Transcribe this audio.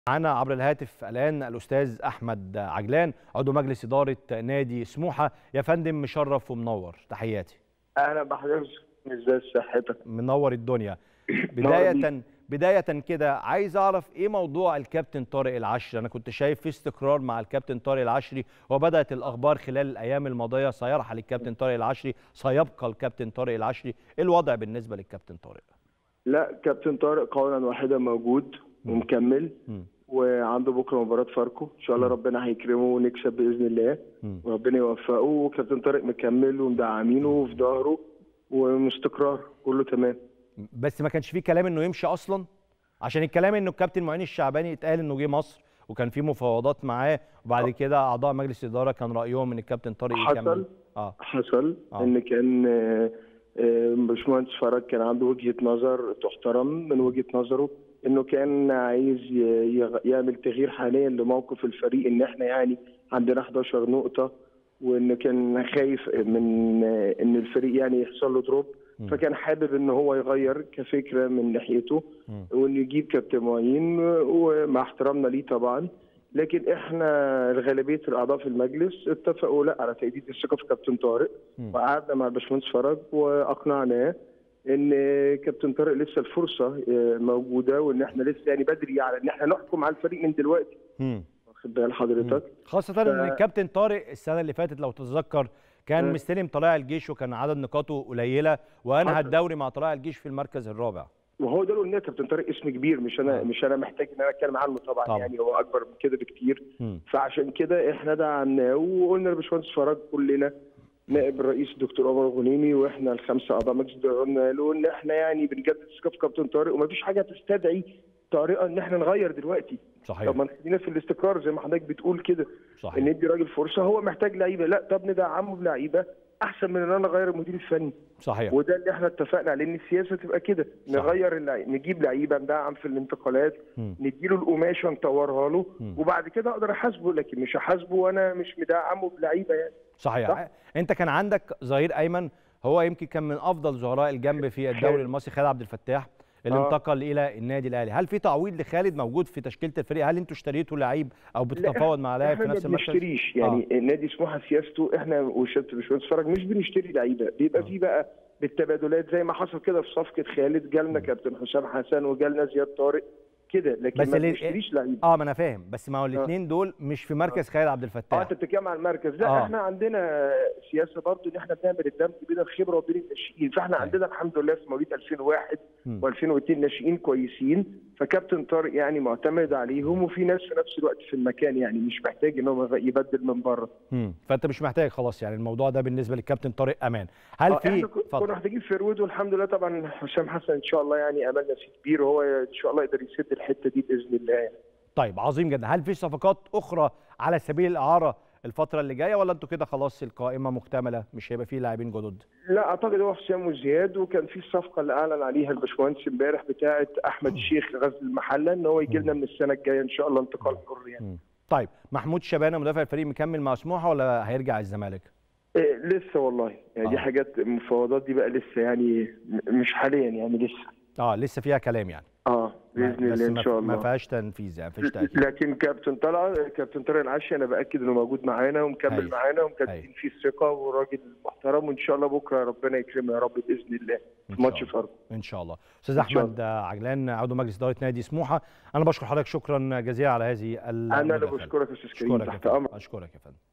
معنا عبر الهاتف الان الاستاذ احمد عجلان عضو مجلس اداره نادي سموحه يا فندم مشرف ومنور تحياتي اهلا بحضرتك ازاي صحتك منور الدنيا بدايه بدايه كده عايز اعرف ايه موضوع الكابتن طارق العشري انا كنت شايف في استقرار مع الكابتن طارق العشري وبدات الاخبار خلال الايام الماضيه سيرحل الكابتن طارق العشري سيبقى الكابتن طارق العشري ايه الوضع بالنسبه للكابتن طارق لا كابتن طارق قولا واحدا موجود ومكمل مم. وعنده بكره مباراه فاركو ان شاء الله ربنا هيكرمه ونكسب باذن الله مم. وربنا يوفقه وكابتن طارق مكمل ومدعمينه وفي ظهره واستقرار كله تمام بس ما كانش فيه كلام انه يمشي اصلا عشان الكلام انه الكابتن معين الشعباني اتقال انه جه مصر وكان في مفاوضات معاه وبعد كده اعضاء مجلس الاداره كان رايهم ان الكابتن طارق حصل. يكمل اه حصل آه. ان كان آه، آه، باشمهندس فرج كان عنده وجهه نظر تحترم من وجهه نظره انه كان عايز ي- يغ- يعمل تغيير حاليا لموقف الفريق ان احنا يعني عندنا 11 نقطه وان كان خايف من آه، ان الفريق يعني يحصل له دروب مم. فكان حابب ان هو يغير كفكره من ناحيته مم. وانه يجيب كابتن معين ومع احترامنا ليه طبعا لكن احنا غالبيه الاعضاء في المجلس اتفقوا لا على تجديد الثقه في كابتن طارق مم. وقعدنا مع الباشمهندس فرج واقنعناه ان كابتن طارق لسه الفرصه آه، موجوده وان احنا لسه يعني بدري على ان احنا نحكم على الفريق من دلوقتي مم. واخد بال حضرتك خاصة ان الكابتن طارق السنة اللي فاتت لو تتذكر كان مم. مستلم طلائع الجيش وكان عدد نقاطه قليلة وانهى حصل. الدوري مع طلائع الجيش في المركز الرابع وهو ده اللي قلنا كابتن طارق اسم كبير مش انا آه. مش انا محتاج ان انا اتكلم عنه طبعا, طبعا. يعني هو اكبر من كده بكتير مم. فعشان كده احنا دعمناه وقلنا للباشمهندس فرج كلنا نائب الرئيس الدكتور عمر غنيمي واحنا الخمسه اعضاء مجلس الاداره قلنا له ان احنا يعني بنجدد الثقه في كابتن طارق ومفيش حاجه تستدعي طريقه ان احنا نغير دلوقتي صحيح طب ما خلينا في الاستقرار زي ما حضرتك بتقول كده صحيح ان ندي راجل فرصه هو محتاج لعيبه لا طب ندعمه بلعيبه احسن من ان انا اغير المدير الفني صحيح وده اللي احنا اتفقنا عليه ان السياسه تبقى كده صح. نغير اللعيبه نجيب لعيبه ندعم في الانتقالات مم. نديله القماشه نطورها له مم. وبعد كده اقدر احاسبه لكن مش هحاسبه وانا مش مدعمه بلعيبه يعني صحيح صح. انت كان عندك ظهير ايمن هو يمكن كان من افضل ظهراء الجنب في الدوري خالد. المصري خالد عبد الفتاح اللي آه. انتقل الى النادي الاهلي هل في تعويض لخالد موجود في تشكيله الفريق هل انتوا اشتريتوا لعيب او بتتفاوض مع لاعب في احنا نفس ما المركز بنشتريش يعني آه. نادي سموحه سياسته احنا وشبت باشمهندس فرج مش بنشتري لعيبه بيبقى آه. في بقى بالتبادلات زي ما حصل كده في صفقه خالد جالنا كابتن حسام حسن وجالنا زياد طارق كده لكن بس ما اللي- بنشتريش لعيبه اه ما انا فاهم بس ما هو الاثنين دول مش في مركز خالد عبد اه الفتاح انت بتتكلم عن المركز لا آه. آه. احنا عندنا سياسه برضو ان احنا بنعمل الدمج بين الخبره وبين الناشئين فاحنا أيوة. عندنا الحمد لله في مواليد 2001 مم. و2002 ناشئين كويسين فكابتن طارق يعني معتمد عليهم وفي ناس في نفس الوقت في المكان يعني مش محتاج ان هو يبدل من بره مم. فانت مش محتاج خلاص يعني الموضوع ده بالنسبه للكابتن طارق امان هل آه، في احنا ك- كنا اتفضل محتاجين فيرود والحمد لله طبعا حسام حسن ان شاء الله يعني املنا فيه كبير وهو ان شاء الله يقدر يسد الحته دي باذن الله يعني. طيب عظيم جدا هل في صفقات اخرى على سبيل الاعاره الفتره اللي جايه ولا انتوا كده خلاص القائمه مكتمله مش هيبقى فيه لاعبين جدد لا اعتقد هو حسام وزياد وكان في الصفقه اللي اعلن عليها الباشمهندس امبارح بتاعه احمد الشيخ غزل المحله ان هو يجي لنا من السنه الجايه ان شاء الله انتقال حر يعني مم. طيب محمود شبانه مدافع الفريق مكمل مع سموحه ولا هيرجع الزمالك إيه لسه والله يعني دي آه. حاجات المفاوضات دي بقى لسه يعني م- مش حاليا يعني لسه اه لسه فيها كلام يعني اه باذن بس الله ما ان شاء ما الله فيهاش تنفيذ يعني مفيش تاكيد لكن كابتن طلع كابتن طارق العشي انا باكد انه موجود معانا ومكمل هايل. معانا ومكملين هايل. فيه الثقه وراجل محترم وان شاء الله بكره ربنا يكرمه يا رب باذن الله إن في ماتش شاء الله. فاركو ان شاء الله استاذ إن شاء احمد عجلان عضو مجلس اداره نادي سموحه انا بشكر حضرتك شكرا جزيلا على هذه انا اللي المداخلة. بشكرك يا استاذ كريم اشكرك يا تحت فندم امرك اشكرك يا فندم